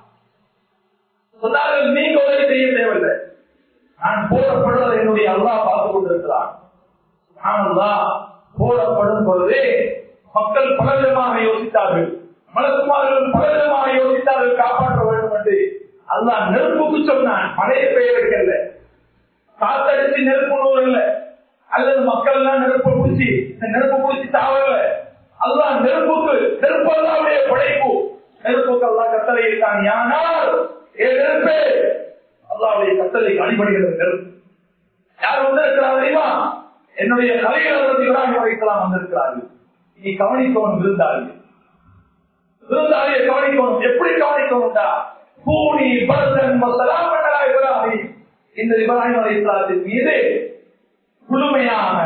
சொன்னார்கள் நீங்க உதவி செய்ய தேவையில்லை நான் போடப்படுவதை என்னுடைய அல்லா பார்த்துக் கொண்டிருக்கிறான் சுப்ஹானல்லாஹ், போடப்படும் பொழுது மக்கள் பலவிதமாக யோசித்தார்கள் மலக்குமார்கள் பலவிதமாக யோசித்தார்கள் காப்பாற்ற வேண்டும் என்று அல்லாஹ் நெருப்புக்கு சொன்னான் மழையை பெய்ய வைக்கல காத்தடிச்சு நெருப்பு நூறல்ல அல்லது மக்கள் எல்லாம் நெருப்பு பிடிச்சி இந்த நெருப்பு பிடிச்சி தாவல அல்லாஹ் நெருப்புக்கு நெருப்பு அல்லாவுடைய படைப்பு நெருப்புக்கு அல்லாஹ் கட்டளை இருக்கான் யானால் ஏ நெருப்பே அல்லாவுடைய கட்டளைக்கு அடிபடுகிறது நெருப்பு யார் வந்திருக்கிறார் தெரியுமா என்னுடைய கலைஞர் இப்ராஹிம் அலைக்கலாம் வந்திருக்கிறார்கள் நீ கவனிக்கணும் விருந்தாளி விருந்தாளியை கவனிக்கணும் எப்படி கவனிக்கணும்டா பூனி பரதன் மசலாம் பண்ணலா இப்ராஹிம் இந்த இப்ராஹிம் அலைஹிஸ்ஸலாத்தின் மீது முழுமையாக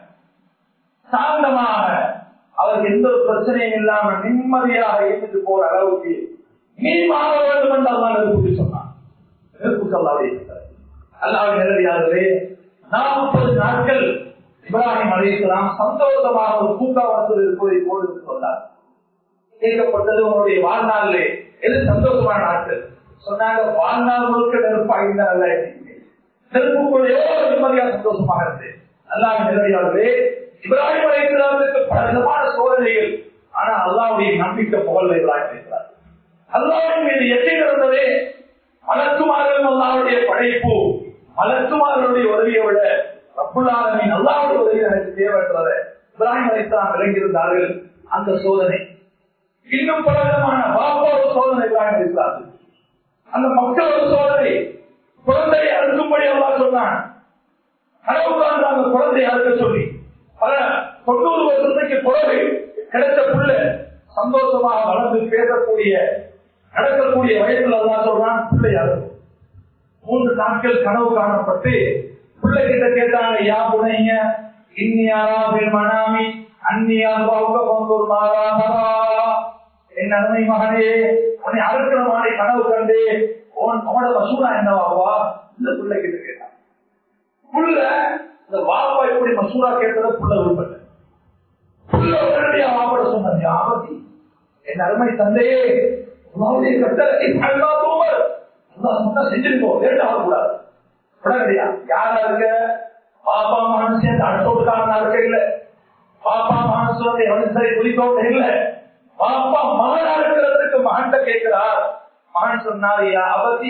சாந்தமாக அவருக்கு எந்த ஒரு பிரச்சனையும் இல்லாம நிம்மதியாக இருந்துட்டு போற அளவுக்கு நீ மாற வேண்டும் என்று அல்லா நெருப்புக்கு சொன்னான் நெருப்புக்கு அல்லாவுடைய அல்லாவுடைய நேரடியாகவே நாற்பது நாட்கள் இப்ராஹிம் அலைஹிஸ்ஸலாம் சந்தோஷமாக ஒரு பூங்காவத்தில் இருப்பதை போல் சொன்னார் கேட்கப்பட்டது உங்களுடைய வாழ்நாளிலே எது சந்தோஷமான நாட்கள் சொன்னாங்க வாழ்நாள் முழுக்க நெருப்பாகிதான் நெருப்புக்குள்ளேயோ நிம்மதியா சந்தோஷமாக இருந்து அல்லாஹ் நேரடியாகவே இப்ராஹிம் அலைஹிஸ்ஸலாமுக்கு பல விதமான சோதனைகள் ஆனா அல்லாவுடைய நம்பிக்கை புகழ் இப்ராஹிம் அலைஹிஸ்ஸலாம் அல்லாவின் மீது எச்சை இருந்ததே மலக்குமார்கள் அல்லாவுடைய படைப்பு மலக்குமார்களுடைய உதவியை விட ரப்புல்லாலமின் அல்லாவுடைய உதவி எனக்கு தேவைன்றதை இப்ராஹிம் அலைஹிஸ்ஸலாம் விளங்கியிருந்தார்கள் அந்த சோதனை இன்னும் பல விதமான பாப்போட சோதனை இப்ராஹிம் அலைஹிஸ்ஸலாம் அந்த மக்களோட சோதனை குழந்தையை அறுக்கும்படி அல்லாஹ் சொன்னான் கனவுக்காக அந்த குழந்தையை அறுக்க சொல்லி பல தொண்ணூறு வருஷத்துக்கு பிறகு கிடைத்த புள்ள சந்தோஷமாக வளர்ந்து பேசக்கூடிய நடக்கக்கூடிய வயசுல எல்லாம் சொல்றான் பிள்ளை அறுக்கும் மூன்று நாட்கள் கனவு காணப்பட்டு பிள்ளை கிட்ட கேட்டாங்க யா புனைங்க இன்னியாரா மனாமி அந்நியா கொண்டூர் மாறாமரா என் அருமை மகனே உன்னை அறுக்கிற மாதிரி கனவு கண்டு உன் உனோட மசூரா என்னவாவா இந்த பிள்ளை கிட்ட கேட்டான் புள்ள இந்த வாப்பா எப்படி மசூரா கேட்டதை புள்ள விருப்பல புள்ள உடனடியா வாப்பட சொன்னது ஆபத்தி என் அருமை தந்தையே உன்னுடைய கட்டளை அல்லா தூவர் அல்லா சொன்னா செஞ்சிருக்கோம் லேட் ஆகக்கூடாது உடனடியா யாரா இருக்க பாப்பா மகன் சேர்ந்து அடுத்தோடுக்காரனா இருக்க இல்ல பாப்பா மகன் சொல்லி அவன் சரி குளிக்கோட்ட இல்ல பாப்பா மகனா இருக்கிறதுக்கு மகன்கிட்ட கேட்கிறார் மகன் சொன்னார் யா அவதி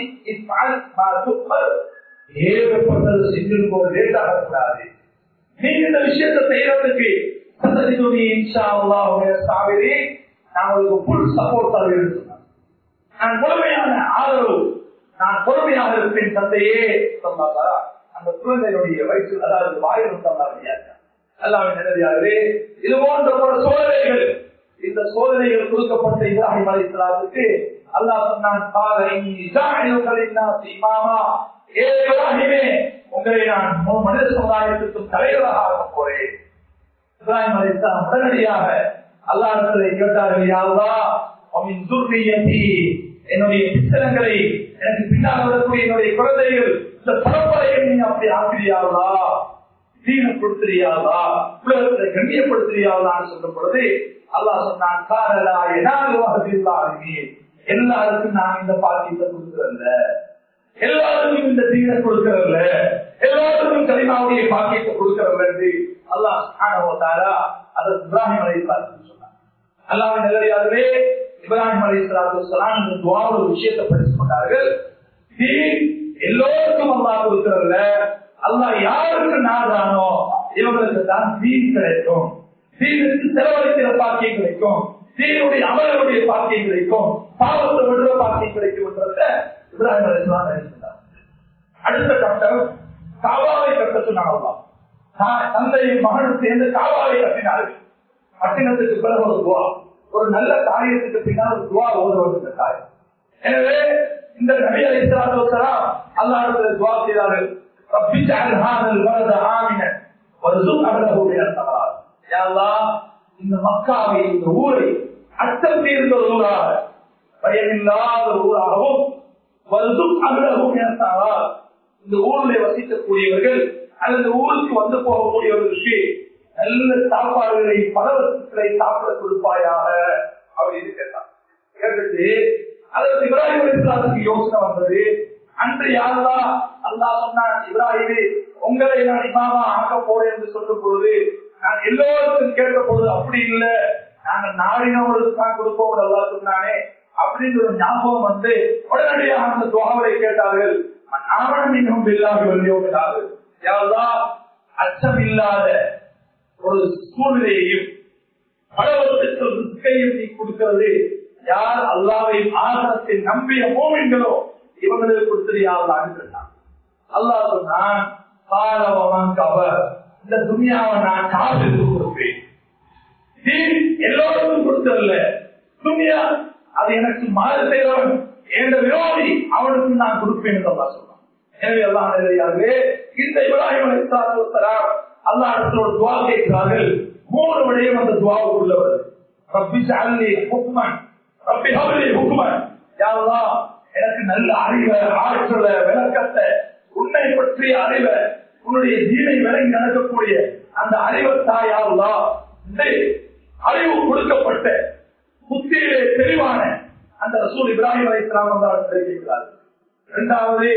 ஏகப்பட்டது செஞ்சிருக்கோம் லேட் ஆகக்கூடாது நீங்க இந்த விஷயத்தை செய்யறதுக்கு சந்ததிக்குரிய இன்ஷா அல்லாஹ் சாவிரி நான் உங்களுக்கு ஃபுல் சப்போர்ட் தருவேன் சொன்னார் நான் முழுமையான ஆதரவு நான் பொறுமையாக இருப்பேன் தந்தையே சொன்னாரா அந்த குழந்தையுடைய வயிற்று அதாவது வாயில் சொன்னார் அல்லாவின் நிலையாகவே இது போன்ற பல சோதனைகள் இந்த சோதனைகள் கொடுக்கப்பட்ட இப்ராஹிம் அலி இஸ்லாத்துக்கு அல்லாஹ் சொன்னான் இமாமா ஏ இப்ராஹிமே உங்களை நான் மு- மனித சமுதாயத்துக்கும் தலைவராக ஆகப் போறேன் இப்ராஹிம் அலி இஸ்லாம் உடனடியாக அல்லாஹ் கேட்டார்கள் யாவா அவன் துர்வியத்தி என்னுடைய பித்தனங்களை எனக்கு பின்னால் வரக்கூடிய என்னுடைய குழந்தைகள் இந்த பரம்பரையை நீ அப்படி ஆக்கிரியாவா தீனம் கொடுத்திரியாவா உலகத்தை கண்ணியப்படுத்திரியாவலான்னு சொல்லும் பொழுது அல்லாஹ் சொன்னான் காரலா என்னாலும் வகதில்லாருமே எல்லாருக்கும் நான் இந்த பாக்கியத்தை கொடுக்கிறல்ல எல்லாருக்கும் இந்த தீனை கொடுக்கிறல்ல எல்லாருக்கும் கலிமாவுடைய பாக்கியத்தை கொடுக்கிறல்ல என்று அல்லாஹ் சுப்ஹானஹு வ தஆலா அதை இப்ராஹிம் அலைஹிஸ்ஸலாம் சொன்னார் அல்லாஹ் நல்லடியாகவே இப்ராஹிம் அலி சலாத்து இந்த துவாவோட ஒரு விஷயத்தை படித்துக் கொண்டார்கள் தீன் எல்லோருக்கும் அல்லாஹ் கொடுக்கிறதுல அல்லாஹ் யாருக்கு நாடுறானோ இவங்களுக்கு தான் தீன் கிடைக்கும் தீனுக்கு செலவழிக்கிற பாக்கியம் கிடைக்கும் தீனுடைய அமலனுடைய பாக்கியம் கிடைக்கும் பாவத்தை விடுற பாக்கியம் கிடைக்கும் என்றத இப்ராஹிம் அலி இஸ்லாம் நினைச்சிருந்தார் அடுத்த கட்டம் காவாவை கட்ட சொன்னாங்க தந்தையும் மகனும் சேர்ந்து காவாவை கட்டினார்கள் கட்டினத்துக்கு பிறகு ஒரு துவா ஒரு நல்ல காரியத்துக்கு பின்னால் ஒரு துவா ஓதுவது தாய் எனவே இந்த நபி அலிஸ்லாத்துலாம் அல்லாஹ் துவா செய்தார்கள் ربي اجعل هذا البلد آمنا وارزق أهله من الثمرات يا الله இந்த மக்காவை இந்த ஊரை அச்சம் தீர்ந்த ஒரு ஊராக பயமில்லாத ஒரு ஊராகவும் வருதும் அகலகும் எனத்தாரால் இந்த ஊரில் வசிக்கக்கூடியவர்கள் அல்லது ஊருக்கு வந்து போகக்கூடியவர்களுக்கு நல்ல சாப்பாடுகளை பலவற்றுகளை சாப்பிட கொடுப்பாயாக அப்படின்னு கேட்டார் கேட்டுட்டு அதற்கு இப்ராஹிம் இஸ்லாத்துக்கு யோசனை வந்தது அன்று யாரா அல்லா சொன்னான் இப்ராஹிமே உங்களை நான் இமாமா ஆக்க போறேன் என்று சொல்லும் பொழுது நான் எல்லோருக்கும் கேட்ட பொழுது அப்படி இல்லை நாங்கள் நாடினவர்களுக்கு தான் கொடுப்போம் அல்லா சொன்னானே அப்படின்னு ஒரு ஞாபகம் வந்து உடனடியாக அந்த துவாவை கேட்டார்கள் ஆவணம் இன்னும் இல்லாத வெளியோகிறார்கள் யாருதான் அச்சம் இல்லாத ஒரு சூழ்நிலையையும் பலவற்றுக்கு ரிஸ்கையும் நீ கொடுக்கிறது யார் அல்லாவையும் ஆகத்தை நம்பிய மோமின்களோ இவங்களுக்கு கொடுத்தது யாருதான் கேட்டான் அல்லாஹ் சொன்னான் பாரவன் கவர் இந்த துணியாவை நான் காவிற்கு கொடுப்பேன் எல்லோருக்கும் கொடுத்ததில்ல துணியா அது எனக்கு மாறு செய்தவன் என்ற விரோதி அவனுக்கு நான் கொடுப்பேன் என்று அல்லா சொன்னான் எனவே எல்லாம் நிறையாகவே இந்த இப்ராஹிம் அலிஸ்லாம் அல்லா இடத்துல துவா கேட்கிறார்கள் மூணு விடயம் அந்த துவாவுக்கு உள்ளவர் ரப்பி சாலி ஹுக்மன் ரப்பி ஹவலி ஹுக்மன் யாருலா எனக்கு நல்ல அறிவை ஆற்றல விளக்கத்தை உன்னை பற்றிய அறிவை உன்னுடைய ஜீவை விலகி நடக்கக்கூடிய அந்த அறிவத்தா யாருலா அறிவு கொடுக்கப்பட்ட புத்தியிலே தெளிவான அந்த ரசூல் இப்ராஹிம் அலி இஸ்லாம் தெரிவிக்கிறார் இரண்டாவது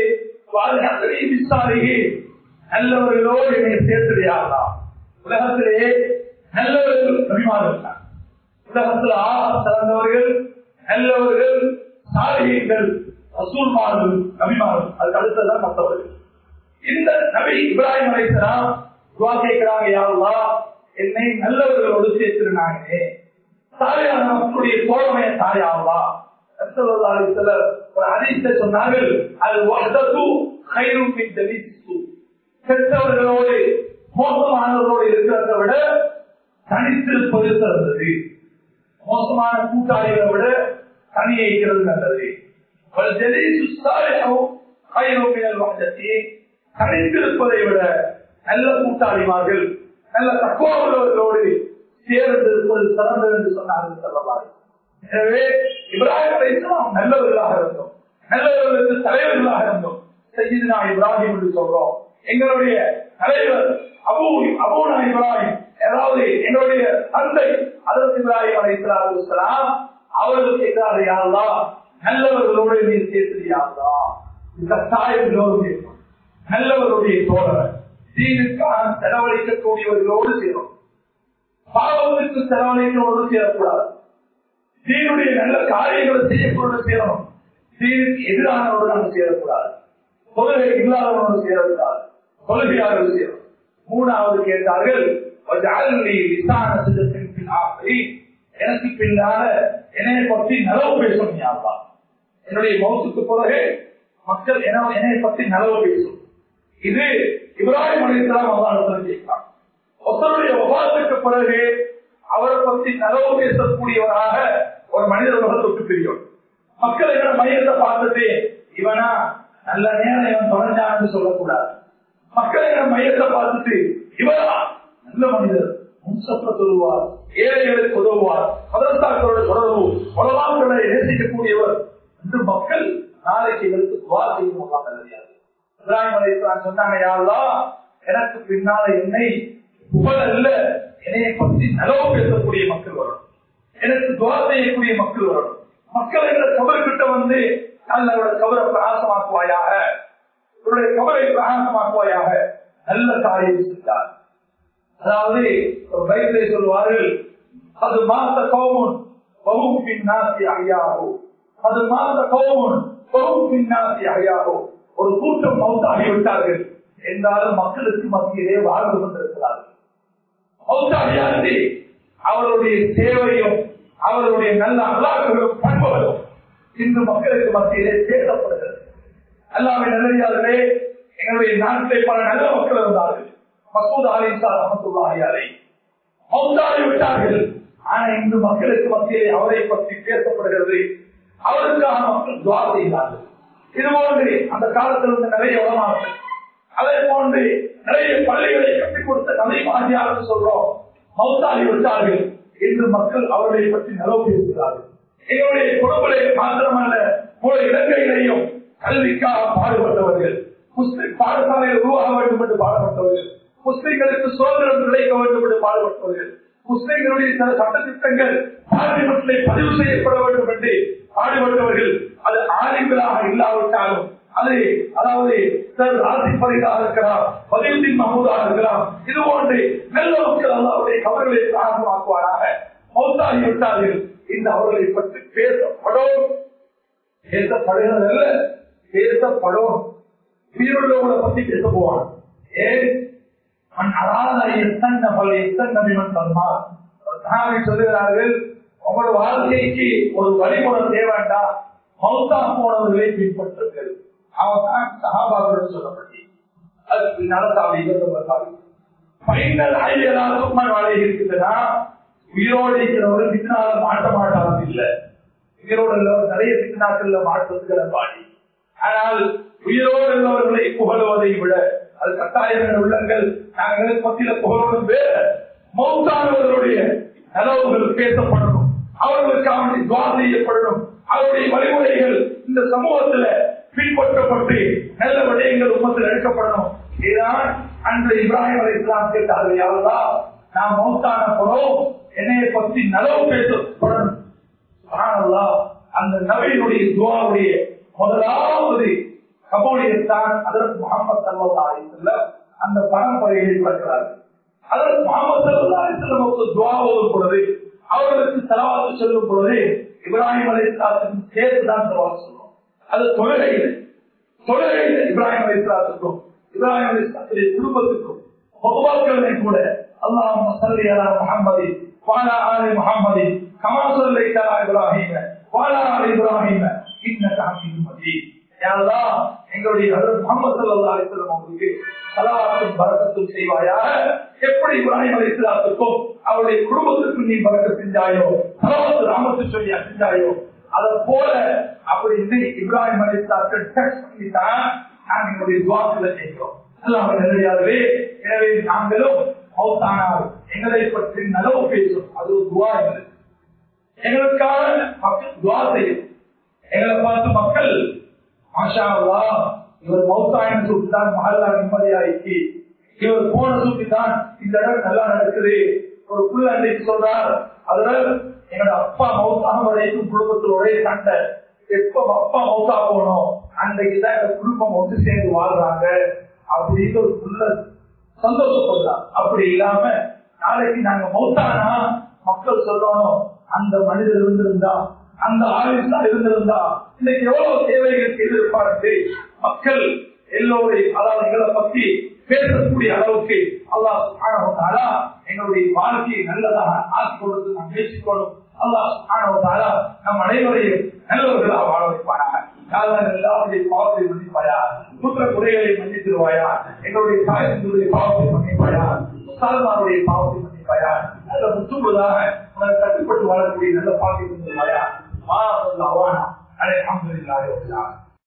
விசாரிகை நல்லவர்களோடு என்னை சேர்த்துடையாங்களா உலகத்திலே நல்லவர்கள் அபிமானம் உலகத்தில் ஆக சிறந்தவர்கள் நல்லவர்கள் சாரிகைகள் ரசூல்மார்கள் அபிமானம் அதுக்கு அடுத்ததான் மற்றவர்கள் இந்த நபி இப்ராஹிம் அலைசலாம் துவா கேட்கிறாங்க யாருலா என்னை நல்லவர்களோடு சேர்த்திருந்தாங்களே தாயார் மக்களுடைய தோழமைய தாயாவா சிலர் ஒரு அதிர்ஷ்ட சொன்னார்கள் அது வஹதத்து கைரும் மின் ஜலீசு கெட்டவர்களோடு மோசமானவர்களோடு இருக்கிறத விட தனித்திருப்பது சிறந்தது மோசமான கூட்டாளிகளை விட தனியை இருக்கிறது நல்லது தனித்திருப்பதை விட நல்ல கூட்டாளிமார்கள் நல்ல தக்குவர்களோடு சேர்ந்து இருப்பது சிறந்தது என்று சொன்னார்கள் சொல்லலாம் எனவே இப்ராஹிம் அலைஹிஸ்ஸலாம் நல்லவர்களாக இருந்தோம் நல்லவர்களுக்கு தலைவர்களாக இருந்தோம் செய்தினா இப்ராஹிம் என்று சொல்றோம் எங்களுடைய தலைவர் அபு அபூனா இப்ராஹிம் அதாவது எங்களுடைய தந்தை அதற்கு இப்ராஹிம் அலைஹிஸ்ஸலாம் அவர்களுக்கு எதிராக யாருலா நல்லவர்களோடு நீ சேர்த்தியாங்களா கட்டாயம் எல்லோரும் இருக்கும் நல்லவருடைய தோழர் தீனுக்கான செலவழிக்கக்கூடியவர்களோடு சேரும் பாவத்துக்கு செலவழிக்கிறோடு சேரக்கூடாது தீனுடைய நல்ல காரியங்களை செய்யக்கூடாது சேரணும் தீனுக்கு எதிரானவரோடு நாங்கள் சேரக்கூடாது கொள்கை இல்லாதவனோடு சேரக்கூடாது கொள்கையாளர்கள் சேரும் மூணாவது கேட்டார்கள் எனக்கு பின்னால என்னை பற்றி நலவு பேசணும் யாருவா என்னுடைய மௌத்துக்கு பிறகு மக்கள் என்னை பற்றி நலவு பேசும் இது இப்ராஹிம் அலிஸ்லாம் அவர்கள் கேட்கிறார் ஒருத்தருடைய விவாதத்துக்கு பிறகு அவரை பற்றி நலவு பேசக்கூடியவராக ஒரு மனிதர் உலகத்துக்கு பிரியும் மக்கள் என்ன மையத்தை பார்த்துட்டு இவனா நல்ல நேரம் இவன் தொடர்ந்தான்னு சொல்லக்கூடாது மக்கள் என்ன மையத்தை பார்த்துட்டு இவனா நல்ல மனிதர் முன்சப்ப சொல்லுவார் ஏழைகளுக்கு உதவுவார் மதரசாக்களோட தொடர்பு உலகாக்களை நேசிக்கக்கூடியவர் என்று மக்கள் நாளைக்கு இவருக்கு துவா செய்யும் நல்லது இப்ராஹிம் அலிஸ்லாம் சொன்னாங்க யாருலா எனக்கு பின்னால என்னை புகழ் அல்ல என்னைய பற்றி நலவு பேசக்கூடிய மக்கள் வரணும் எனக்கு துவா செய்யக்கூடிய மக்கள் வரணும் மக்கள் எங்களை கபர்கிட்ட வந்து நல்லோட கபரை பிரகாசமாக்குவாயாக இவருடைய கபரை பிரகாசமாக்குவாயாக நல்ல காரியம் செஞ்சார் அதாவது ஒரு பைபிளை சொல்வார்கள் அது மாத்த கோமன் பகுப்பின் நாசி ஐயாவோ அது மாத்த கோமன் பகுப்பின் நாசி ஐயாவோ ஒரு கூட்டம் மௌத்தாகிவிட்டார்கள் என்றாலும் மக்களுக்கு மத்தியிலே வாழ்ந்து கொண்டிருக்கிறார்கள் மௌத்தாகியாரே அவருடைய சேவையும் அவருடைய நல்ல அல்லாக்களும் பண்புகளும் இன்று மக்களுக்கு மத்தியிலே பேசப்படுகிறது எல்லாமே நல்லே எங்களுடைய நாட்டிலே பல நல்ல மக்கள் இருந்தார்கள் மசூத் அலிசா அமத்துல்லாஹியாரை மௌத்தாகி விட்டார்கள் ஆனா இன்று மக்களுக்கு மத்தியிலே அவரை பற்றி பேசப்படுகிறது அவருக்காக மக்கள் துவா செய்கிறார்கள் இது போன்று அந்த காலத்தில் இருந்த நிறைய உலமார்கள் அதே போன்று நிறைய பள்ளிகளை கட்டிக் கொடுத்த கதை மாதிரியாக சொல்றோம் மௌத்தாகி விட்டார்கள் இன்று மக்கள் அவர்களை பற்றி நலவு பேசுகிறார்கள் எங்களுடைய குடும்பங்களை மாத்திரமல்ல பல இடங்களிலேயும் கல்விக்காக பாடுபட்டவர்கள் முஸ்லிம் பாடசாலையில் உருவாக வேண்டும் என்று பாடுபட்டவர்கள் முஸ்லிம்களுக்கு சுதந்திரம் கிடைக்க வேண்டும் என்று பாடுபட்டவர்கள் முஸ்லிம்களுடைய சில சட்டத்திட்டங்கள் பார்லிமெண்ட்ல பதிவு செய்யப்பட வேண்டும் என்று பாடுபட்டவர்கள் அது ஆலிம்களாக இல்லாவிட்டாலும் அது அதாவது ராசிப்பதிகளாக இருக்கலாம் பதிவுத்தின் மகூதாக இருக்கலாம் இது போன்று நல்ல மக்கள் அல்லாவுடைய கவர்களை காரணமாக்குவாராக மௌத்தாகி விட்டார்கள் இந்த அவர்களை பற்றி பேசப்படும் பேசப்படுகிறதல்ல பேசப்படும் உயிருள்ளவங்களை பத்தி பேச போவான் ஏன் சொல்லுகிறார்கள் உங்களோட வாழ்க்கைக்கு ஒரு வழிமுறை தேவைண்டா மௌத்தா போனவர்களை பின்பற்றுங்கள் அவன் தான் சகாபாக்கள் சொல்லப்பட்டி அது பின்னால சாமி பைனல் ஆய்வியலால் சும்மா வாழை இருக்குதுன்னா உயிரோடு இருக்கிறவர்கள் பின்னால மாட்ட மாட்டாங்க இல்ல உயிரோடு உள்ளவர் நிறைய பின்னாக்கள்ல மாற்றுவதுகளை பாடி ஆனால் உயிரோடு உள்ளவர்களை புகழுவதை விட அது கட்டாயங்கள் உள்ளங்கள் நாங்கள் மத்தியில புகழோடும் வேற மௌத்தானவர்களுடைய நலவுகள் பேசப்படணும் அவர்களுக்கு அவனுடைய துவா செய்யப்படணும் அவருடைய வழிமுறைகள் இந்த சமூகத்துல பின்பற்றப்பட்டு நல்ல விடயங்கள் உமத்தில் எடுக்கப்படணும் இதுதான் அன்று இப்ராஹிம் அலி இஸ்லாம் கேட்டார்கள் யாரா நான் மௌத்தான படம் என்னைய பற்றி நலவு பேசப்படணும் அந்த நபியினுடைய துவாவுடைய முதலாவது கபோலியத்தான் அதற்கு முகமது சல்லா அலிசல்லம் அந்த பரம்பரையை பார்க்கிறார்கள் அதற்கு முகமது சல்லா அலிசல்லம் துவா ஓதும் பொழுது அவர்களுக்கு செலவாக்கு சொல்லும் பொழுது இப்ராஹிம் அலிஸ்லாத்துக்கும் சேர்த்து தான் செலவாக்கு சொல்லும் அது தொழுகையில் தொழுகையில் இப்ராஹிம் அலிஸ்லாத்துக்கும் இப்ராஹிம் அலிஸ்லாத்துடைய குடும்பத்துக்கும் பொதுவாக்களை கூட அல்லாஹ் சல்லி அலா முகமது வாலா ஆலி முகமது கமா சொல்லை தலா இப்ராஹிம வாலா ஆலி இப்ராஹிம இன்ன காசின் மஜீத் எங்களுடைய முகமது சல்லா அலிஸ்லாம் அவங்களுக்கு சலாத்தும் பரக்கத்தும் செய்வாயாக எப்படி இப்ராஹிம் அலிஸ்லாத்துக்கும் அவருடைய குடும்பத்திற்கும் நீ பறக்க செஞ்சாயோ சலாத்து ராமத்து சொல்லி செஞ்சாயோ அதை போல அப்படி இது இப்ராஹிம் அலிஸ்லாத்து டெக்ஸ்ட் பண்ணித்தான் நாங்கள் எங்களுடைய துவாக்களை செய்கிறோம் அல்லாம நிறையாகவே எனவே நாங்களும் மௌத்தானால் எங்களை பற்றி நலவு பேசும் அது ஒரு துவா எங்களுக்கு எங்களுக்காக மக்கள் துவா செய்யும் எங்களை பார்த்து மக்கள் மாஷா இவர் மௌத்தாயின்னு சொல்லிட்டுதான் மகல்லா நிம்மதியாயிக்கு இவர் போன சுட்டிதான் இந்த இடம் நல்லா நடக்குது ஒரு புள்ள அன்றைக்கு சொல்றார் அதுல என்னோட அப்பா மௌத்தாக வரைக்கும் குடும்பத்தில் ஒரே சண்டை எப்ப அப்பா மௌத்தா போனோம் அன்றைக்கு தான் எங்க குடும்பம் ஒன்று சேர்ந்து வாழ்றாங்க அப்படின்னு ஒரு புள்ள சந்தோஷப்படுறார் அப்படி இல்லாம நாளைக்கு நாங்க மௌத்தானா மக்கள் சொல்லணும் அந்த மனிதர் இருந்திருந்தா அந்த ஆயுஷா இருந்திருந்தா இன்னைக்கு எவ்வளவு தேவைகள் செய்திருப்பாரு மக்கள் எல்லோரையும் அதாவது எங்களை பத்தி பேசக்கூடிய அளவுக்கு அல்லாஹ் எங்களுடைய வாழ்க்கையை நல்லதாக ஆக்கி கொடுத்து நாம் பேசிக்கொள்ளும் அல்லாஹ் நம் அனைவரையும் நல்லவர்களாக வாழ வைப்பானாக எல்லாருடைய பாவத்தை மன்னிப்பாயா குற்ற குறைகளை மன்னித்திருவாயா எங்களுடைய தாயத்தினுடைய பாவத்தை மன்னிப்பாயா சால்மாருடைய பாவத்தை மன்னிப்பாயா நல்ல முற்றுமுழுதாக உனக்கு கட்டுப்பட்டு வாழக்கூடிய நல்ல பாக்கி தந்துருவாயா மா அவானா அலை அஹமதுல்லாஹி